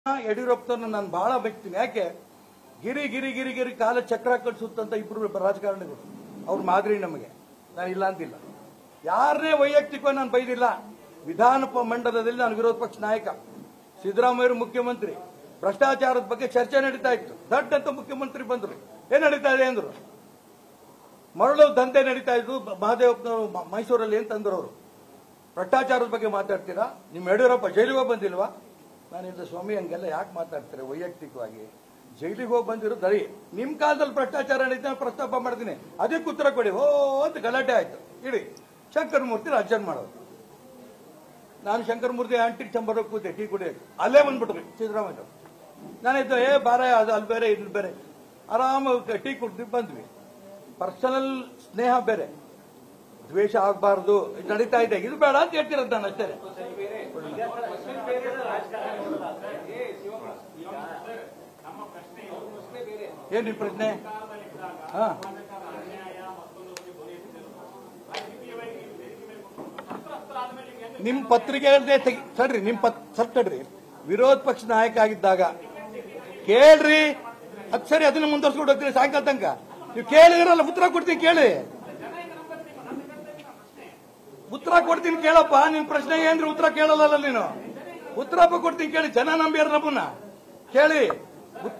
ಯಡಿಯೂರಪ್ಪನವ್ರನ್ನ ನಾನು ಬಹಳ ಬೆಕ್ತೀನಿ ಯಾಕೆ ಗಿರಿ ಗಿರಿ ಗಿರಿ ಗಿರಿ ಕಾಲ ಚಕ್ರ ಕಟ್ಸುತ್ತಂತ ಇಬ್ರು ರಾಜಕಾರಣಿಗಳು ಅವ್ರ ಮಾದರಿ ನಮಗೆ ನಾನು ಇಲ್ಲ ಅಂತಿಲ್ಲ ಯಾರನ್ನೇ ವೈಯಕ್ತಿಕವಾಗಿ ನಾನು ಬೈದಿಲ್ಲ ವಿಧಾನ ಪ- ಮಂಡಲದಲ್ಲಿ ನಾನು ವಿರೋಧ ಪಕ್ಷ ನಾಯಕ ಸಿದ್ದರಾಮಯ್ಯರು ಮುಖ್ಯಮಂತ್ರಿ ಭ್ರಷ್ಟಾಚಾರದ ಬಗ್ಗೆ ಚರ್ಚೆ ನಡೀತಾ ಇತ್ತು ದೊಡ್ಡ ಅಂತ ಮುಖ್ಯಮಂತ್ರಿ ಬಂದರು ಏನ್ ನಡೀತಾ ಇದೆ ಅಂದ್ರು ಮರಳು ದಂಧೆ ನಡೀತಾ ಇದ್ದು ಬ- ಮಹದೇವಪ್ಪನವರು ಮ- ಮೈಸೂರಲ್ಲಿ ಏನ್ ತಂದ್ರು ಅವರು ಭ್ರಷ್ಟಾಚಾರದ ಬಗ್ಗೆ ಮಾತಾಡ್ತೀರಾ ನಿಮ್ಮ ಯಡಿಯೂರಪ್ಪ ಜೈಲಿಗೆ ಹೋಗಿ ಬಂದಿಲ್ವಾ ನಾನಿಲ್ಲ ಸ್ವಾಮಿ ಹಂಗೆಲ್ಲ ಯಾಕೆ ಮಾತಾಡ್ತೀರಾ ವೈಯಕ್ತಿಕವಾಗಿ ಜೈಲಿಗೆ ಹೋಗಿ ಬಂದಿರೋ ದರಿ ನಿಮ್ ಕಾಲದಲ್ಲಿ ಭ್ರಷ್ಟಾಚಾರ ನಡೀತಾ ನಾನು ಪ್ರಸ್ತಾಪ ಮಾಡ್ತೀನಿ ಅದಕ್ಕೆ ಉತ್ತರ ಕೊಡಿ ಓ ಅಂತ ಗಲಾಟೆ ಆಯ್ತು ಇಡಿ ಶಂಕರ ಮೂರ್ತಿ ರಾಜ್ಯನ್ ಮಾಡೋದು ನಾನು ಶಂಕರ ಮೂರ್ತಿ ಆಂಟಿ ಚಂಬರ್ ಕೂತೆ ಟೀ ಕುಡಿಯೋಕೆ ಅಲ್ಲೇ ಬಂದ್ಬಿಟ್ರು ಸಿದ್ದರಾಮಯ್ಯ ನಾನಿದ್ದು ಏ ಬಾರ ಅದು ಅಲ್ಲಿ ಬೇರೆ ಇಲ್ಲಿ ಬೇರೆ ಆರಾಮ ಟೀ ಕುಡ್ದು ಬಂದ್ವಿ ಪರ್ಸನಲ್ ಸ್ನೇಹ ಬೇರೆ ದ್ವೇಷ ಆಗಬಾರ್ದು ಇದು ನಡೀತಾ ಇದೆ ಇದು ಬೇಡ ಅಂತ ಹೇಳ್ತಿರೋದು ನಾನು ಅಷ್ಟೇ ಏನ್ ನಿಮ್ ಪ್ರಶ್ನೆ ಹಾ ನಿಮ್ ಪತ್ರಿಕೆ ತಡ್ರಿ ನಿಮ್ ಪತ್ ಸ್ವಲ್ಪ ತಡ್ರಿ ವಿರೋಧ ಪಕ್ಷ ನಾಯಕ ಆಗಿದ್ದಾಗ ಕೇಳ್ರಿ ಅದ್ ಸರಿ ಅದನ್ನ ಮುಂದುವರ್ಸ್ಕೊಂಡು ಹೋಗ್ತೀನಿ ಸಾಯಂಕಾಲ ತನಕ ನೀವು ಕೇಳಿದ್ರಲ್ಲ ಉತ್ತರ ಕೊಡ್ತೀನಿ ಕೇಳಿ ಉತ್ತರ ಕೊಡ್ತೀನಿ ಕೇಳಪ್ಪ ನಿನ್ ಪ್ರಶ್ನೆ ಏನ್ರಿ ಉತ್ತರ ಕೇಳಲ್ಲ ನೀನು ಉತ್ತರಪ್ಪ ಕೊಡ್ತೀನಿ ಕೇಳಿ ಜನ ನಂಬಿಯಾರ ನಮ್ಮನ್ನ ಕೇಳಿ ಉತ್-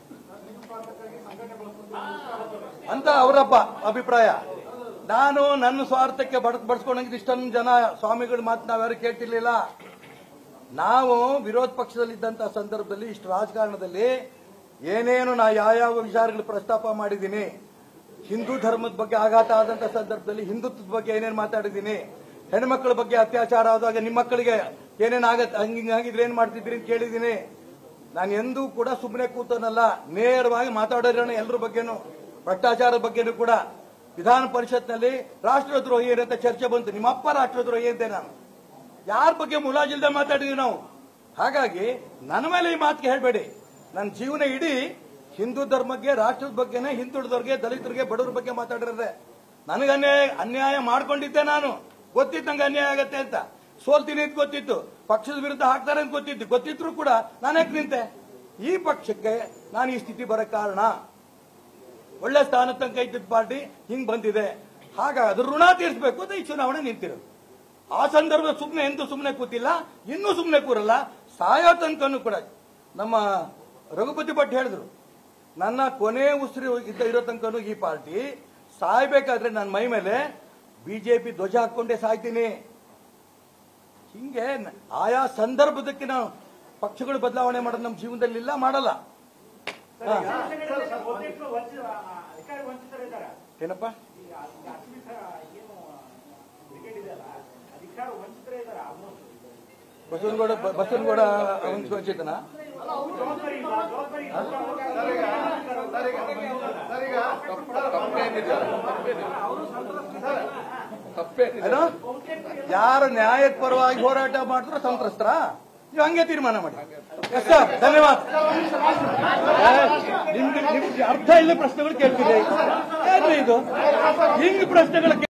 ಅಂತ ಅವರಪ್ಪ ಅಭಿಪ್ರಾಯ ನಾನು ನನ್ನ ಸ್ವಾರ್ಥಕ್ಕೆ ಬಡ್ ಬಡ್ಸ್ಕೊಂಡಂಗೆ ಇಷ್ಟೊಂದು ಜನ ಸ್ವಾಮಿಗಳ ಮಾತು ನಾವ್ಯಾರು ಕೇಳ್ತಿರ್ಲಿಲ್ಲ ನಾವು ವಿರೋಧ ಪಕ್ಷದಲ್ಲಿದ್ದಂತಹ ಸಂದರ್ಭದಲ್ಲಿ ಇಷ್ಟು ರಾಜಕಾರಣದಲ್ಲಿ ಏನೇನು ನಾ ಯಾವ್ಯಾವ ವಿಚಾರಗಳು ಪ್ರಸ್ತಾಪ ಮಾಡಿದ್ದೀನಿ ಹಿಂದೂ ಧರ್ಮದ ಬಗ್ಗೆ ಆಘಾತ ಆದಂತ ಸಂದರ್ಭದಲ್ಲಿ ಹಿಂದುತ್ವದ ಬಗ್ಗೆ ಏನೇನು ಮಾತಾಡಿದ್ದೀನಿ ಹೆಣ್ಮಕ್ಳ ಬಗ್ಗೆ ಅತ್ಯಾಚಾರ ಆದಾಗ ನಿಮ್ಮ ಮಕ್ಕಳಿಗೆ ಏನೇನು ಆಗತ್ತೆ ಹಂಗಿಂಗಾಗಿದ್ರೆ ಏನ್ ಮಾಡ್ತಿದ್ರಿ ಅಂತ ಕೇಳಿದ್ದೀನಿ ನಾನು ಎಂದೂ ಕೂಡ ಸುಮ್ಮನೆ ಕೂತನಲ್ಲ ನೇರವಾಗಿ ಮಾತಾಡೋಣ ಎಲ್ಲರ ಬಗ್ಗೆನೂ ಭ್ರಷ್ಟಾಚಾರದ ಬಗ್ಗೆನೂ ಕೂಡ ವಿಧಾನ ಪರಿಷತ್ನಲ್ಲಿ ರಾಷ್ಟ್ರದ್ರೋಹಿ ಏನಂತ ಚರ್ಚೆ ಬಂತು ನಿಮ್ಮಪ್ಪ ರಾಷ್ಟ್ರದ್ರೋಹಿ ಅಂತೆ ನಾನು ಯಾರ ಬಗ್ಗೆ ಮುಲಾಜಿಲ್ದೆ ಮಾತಾಡಿದ್ವಿ ನಾವು ಹಾಗಾಗಿ ನನ್ನ ಮೇಲೆ ಈ ಮಾತಿಗೆ ಹೇಳ್ಬೇಡಿ ನನ್ನ ಜೀವನ ಇಡೀ ಹಿಂದೂ ಧರ್ಮಕ್ಕೆ ರಾಷ್ಟ್ರದ ಬಗ್ಗೆನೇ ಹಿಂದುಳಿದವ್ರಿಗೆ ದಲಿತರಿಗೆ ಬಡವ್ರ ಬಗ್ಗೆ ಮಾತಾಡಿರೋದೆ ನನಗೆ ಅನ್ಯಾಯ ಅನ್ಯಾಯ ಮಾಡ್ಕೊಂಡಿದ್ದೆ ನಾನು ಗೊತ್ತಿತ್ತು ನಂಗೆ ಅನ್ಯಾಯ ಆಗತ್ತೆ ಅಂತ ಸೋಲ್ತೀನಿ ಅಂತ ಗೊತ್ತಿತ್ತು ಪಕ್ಷದ ವಿರುದ್ಧ ಹಾಕ್ತಾರೆ ಅಂತ ಗೊತ್ತಿತ್ತು ಗೊತ್ತಿದ್ರು ಕೂಡ ನಾನು ಯಾಕೆ ನಿಂತೆ ಈ ಪಕ್ಷಕ್ಕೆ ನಾನು ಈ ಸ್ಥಿತಿ ಬರಕ್ ಕಾರಣ ಒಳ್ಳೆ ಸ್ಥಾನ ತನಕ ಇದ್ದಿದ್ದ ಪಾರ್ಟಿ ಹಿಂಗ್ ಬಂದಿದೆ ಹಾಗಾಗಿ ಅದ್ರ ಋಣ ತೀರಿಸಬೇಕು ಅಂತ ಈ ಚುನಾವಣೆ ನಿಂತಿರೋದು ಆ ಸಂದರ್ಭ ಸುಮ್ಮನೆ ಎಂದೂ ಸುಮ್ಮನೆ ಕೂತಿಲ್ಲ ಇನ್ನೂ ಸುಮ್ಮನೆ ಕೂರಲ್ಲ ಸಾಯೋ ತನಕನೂ ಕೂಡ ನಮ್ಮ ರಘುಪತಿ ಭಟ್ ಹೇಳಿದ್ರು ನನ್ನ ಕೊನೆ ಉಸಿರು ಇದ್ದ ಇರೋ ತನಕನೂ ಈ ಪಾರ್ಟಿ ಸಾಯ್ಬೇಕಾದ್ರೆ ನನ್ನ ಮೈ ಮೇಲೆ ಬಿಜೆಪಿ ಧ್ವಜ ಹಾಕೊಂಡೇ ಸಾಯ್ತೀನಿ ಹಿಂಗೆ ನ- ಆಯಾ ಸಂದರ್ಭದಕ್ಕೆ ನಾವು ಪಕ್ಷಗಳು ಬದಲಾವಣೆ ಮಾಡೋದು ನಮ್ಮ ಜೀವನದಲ್ಲಿ ಇಲ್ಲ ಮಾಡಲ್ಲ ಹಾ. ಒಬ್ಬಟ್ಟು ವಂಚಿತ ಅಧಿಕಾರಿ ವಂಚಿತರಿದ್ದಾರೆ ಏನಪ್ಪ ಈ ಅಸ್ಮಿತ ಏನು ಬ್ರಿಗೇಡ್ ಇದೆಯಲ್ಲ ಅಧಿಕಾರ ವಂಚಿತರೇ ಇದ್ದಾರೆ ಆಲ್ಮೋಸ್ಟ್ ಬಸವನಗೌಡ ಬ- ಬಸವನಗೌಡ ವಂಚಿತನ ಜವಾಬ್ದಾರಿ ಇಲ್ಲ ಜವಾಬ್ದಾರಿ ಇಲ್ಲ ಏನು ಯಾರು ನ್ಯಾಯದ ಪರವಾಗಿ ಹೋರಾಟ ಮಾಡಿದ್ರು ಸಂತ್ರಸ್ತರ ನೀವು ಹಂಗೆ ತೀರ್ಮಾನ ಮಾಡಿ ಎಸ್ ಸರ್ ಧನ್ಯವಾದ ನಿಮ್ಗೆ ನಿಮ್ಗೆ ಅರ್ಥ ಇಲ್ಲ ಪ್ರಶ್ನೆಗಳು ಕೇಳ್ತೀರಿ ಏನ್ರಿ ಇದು ಹಿಂಗ್ ಪ್ರಶ್ನೆಗಳು